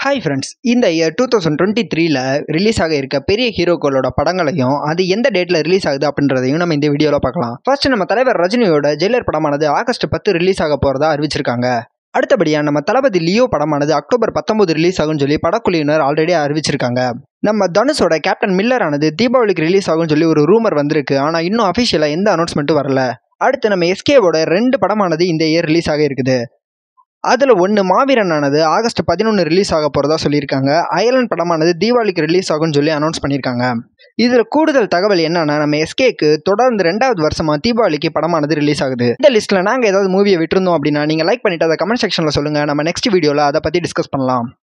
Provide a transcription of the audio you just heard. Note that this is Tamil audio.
ஹாய் ஃப்ரெண்ட்ஸ் இந்த இயர் டூ தௌசண்ட் டுவெண்ட்டி த்ரீல ரிலீஸ் ஆக இருக்க பெரிய ஹீரோக்களோட படங்களையும் அது எந்த டேட்டில் ரிலீஸ் ஆகுது அப்படின்றதையும் நம்ம இந்த வீடியோவில் பார்க்கலாம் ஃபர்ஸ்ட் நம்ம தலைவர் ரஜினியோட ஜெயிலர் படமானது ஆகஸ்ட் பத்து ரிலீஸ் ஆக போகிறதா அறிவிச்சிருக்காங்க அடுத்தபடியாக நம்ம தளபதி லியோ படமானது அக்டோபர் பத்தொன்பது ரிலீஸ் ஆகும்னு சொல்லி படக்குழுவினர் ஆல்ரெடி அறிவிச்சிருக்காங்க நம்ம தனுஷோட கேப்டன் மில்லர் ஆனது தீபாவளிக்கு ரிலீஸ் ஆகும்னு சொல்லி ஒரு ரூமர் வந்திருக்கு ஆனால் இன்னும் அஃபிஷியலாக எந்த அனௌன்ஸ்மெண்ட்டும் வரல அடுத்து நம்ம எஸ்கேவோட ரெண்டு படமானது இந்த இயர் ரிலீஸ் ஆக இருக்குது அதில் ஒன்று மாவீரனானது ஆகஸ்ட் பதினொன்று ரிலீஸ் ஆக போகிறதா சொல்லியிருக்காங்க அயர்லாண்ட் படமானது தீபாவளிக்கு ரிலீஸ் ஆகும்னு சொல்லி அனௌன்ஸ் பண்ணியிருக்காங்க இதில் கூடுதல் தகவல் என்னன்னா நம்ம எஸ்கேக்கு தொடர்ந்து ரெண்டாவது வருஷமா தீபாவளிக்கு படமானது ரிலீஸ் ஆகுது இந்த லிஸ்ட்டில் நாங்கள் ஏதாவது மூவியை விட்டுருந்தோம் அப்படின்னா நீங்கள் லைக் பண்ணிட்டு அதை கமெண்ட் செக்ஷனில் சொல்லுங்கள் நம்ம நெக்ஸ்ட் வீடியோவில் அதை பற்றி டிஸ்கஸ் பண்ணலாம்